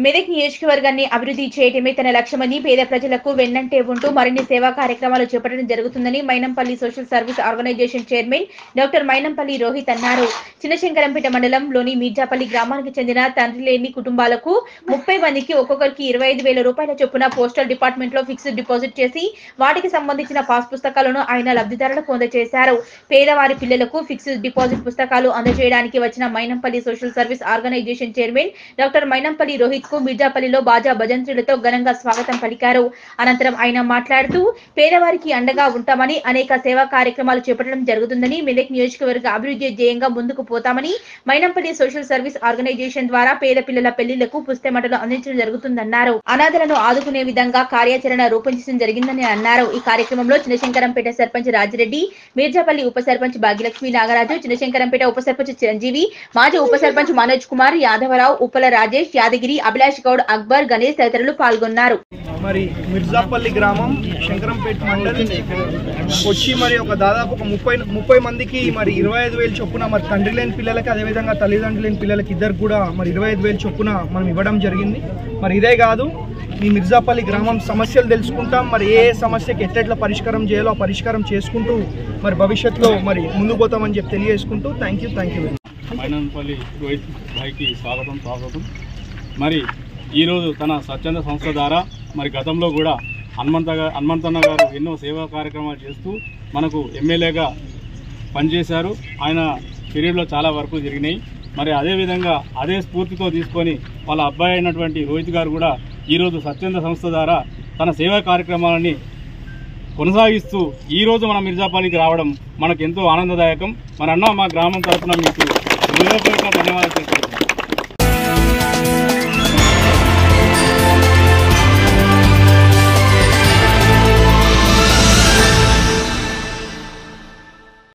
మెదక్ నియోజకవర్గాన్ని అభివృద్ధి చేయడమే తన లక్ష్యమని పేద ప్రజలకు వెన్నంటే ఉంటూ మరిన్ని సేవా కార్యక్రమాలు చేపట్టడం జరుగుతుందని Mynampally social service organisation chairman doctor Mynampally Rohit అన్నారు చిన్నశంకరంపేట మండలంలోని మీర్జాపల్లి గ్రామానికి చెందిన తండ్రి లేని కుటుంబాలకు ముప్పై మందికి ఒక్కొక్కరికి ఇరవై ఐదు వేల రూపాయల చొప్పున పోస్టల్ డిపార్ట్మెంట్ లో ఫిక్స్డ్ డిపాజిట్ చేసి వాటికి సంబంధించిన పాస్ పుస్తకాలను ఆయన లబ్ధిదారులకు అందజేశారు పేదవారి పిల్లలకు ఫిక్స్డ్ డిపాజిట్ పుస్తకాలు అందజేయడానికి వచ్చిన Mynampally social service organisation chairman doctor Mynampally Rohit కు మిర్జాపల్లిలో బాజా భజంత్రులతో ఘనంగా స్వాగతం పలికారు అనంతరం ఆయన మాట్లాడుతూ పేదవారికి అండగా ఉంటామని అనేక సేవా కార్యక్రమాలు చేపట్టడం జరుగుతుందని మెదక్ నియోజకవర్గ అభివృద్ధి ధ్యేయంగా ముందుకు పోతామని మైనంపల్లి సోషల్ సర్వీస్ ఆర్గనైజేషన్ ద్వారా పేద పిల్లల పెళ్లిళ్లకు పుస్తెమటలు అందించడం జరుగుతుందన్నారు అనాథలను ఆదుకునే విధంగా కార్యాచరణ రూపొందించడం జరిగిందని అన్నారు ఈ కార్యక్రమంలో చిన్నశంకరంపేట సర్పంచ్ రాజిరెడ్డి మీర్జాపల్లి ఉప సర్పంచ్ భాగ్యలక్ష్మి నాగరాజు చిన్నశంకరంపేట ఉప సర్పంచ్ చిరంజీవి మాజీ ఉప సర్పంచ్ మనోజ్ కుమార్ యాదవరావు ఉప్పల రాజేష్ యాదగిరి అభిలాష్ గౌడ్ అక్బర్ గణేష్ తదితరులు పాల్గొన్నారు మరి మిర్జాపల్లి గ్రామం శంకరంపేట మండల్ వచ్చి మరి ఒక దాదాపు ఒక ముప్పై ముప్పై మందికి మరి ఇరవై ఐదు వేలు చొప్పున మరి తండ్రి లేని పిల్లలకి అదేవిధంగా తల్లిదండ్రులు లేని పిల్లలకి ఇద్దరు కూడా మరి ఇరవై ఐదు వేలు చొప్పున మనం ఇవ్వడం జరిగింది మరి ఇదే కాదు ఈ మిర్జాపల్లి గ్రామం సమస్యలు తెలుసుకుంటాం మరి ఏ ఏ సమస్యకి ఎట్లెట్లా పరిష్కారం చేయాలో ఆ పరిష్కారం చేసుకుంటూ మరి భవిష్యత్తులో మరి ముందుకు పోతామని చెప్పి తెలియజేసుకుంటూ thank you thank you Mynampally Rohit భాయ్కి స్వాగతం స్వాగతం మరి ఈరోజు తన స్వచ్ఛంద సంస్థ ద్వారా మరి గతంలో కూడా హనుమంత గా- హనుమంతన్న గారు ఎన్నో సేవా కార్యక్రమాలు చేస్తూ మనకు ఎమ్మెల్యేగా పనిచేశారు ఆయన పీరియడ్లో చాలా వరకు జరిగినాయి మరి అదేవిధంగా అదే స్ఫూర్తితో తీసుకొని వాళ్ళ అబ్బాయి అయినటువంటి రోహిత్ గారు కూడా ఈరోజు స్వచ్ఛంద సంస్థ ద్వారా తన సేవా కార్యక్రమాలని కొనసాగిస్తూ ఈ రోజు మన మిర్జాపల్లికి రావడం మనకు ఎంతో ఆనందదాయకం మన అన్న మా గ్రామం తరఫున మీకు హృదయపూర్వక ధన్యవాదాలు తెలుపుతున్నాను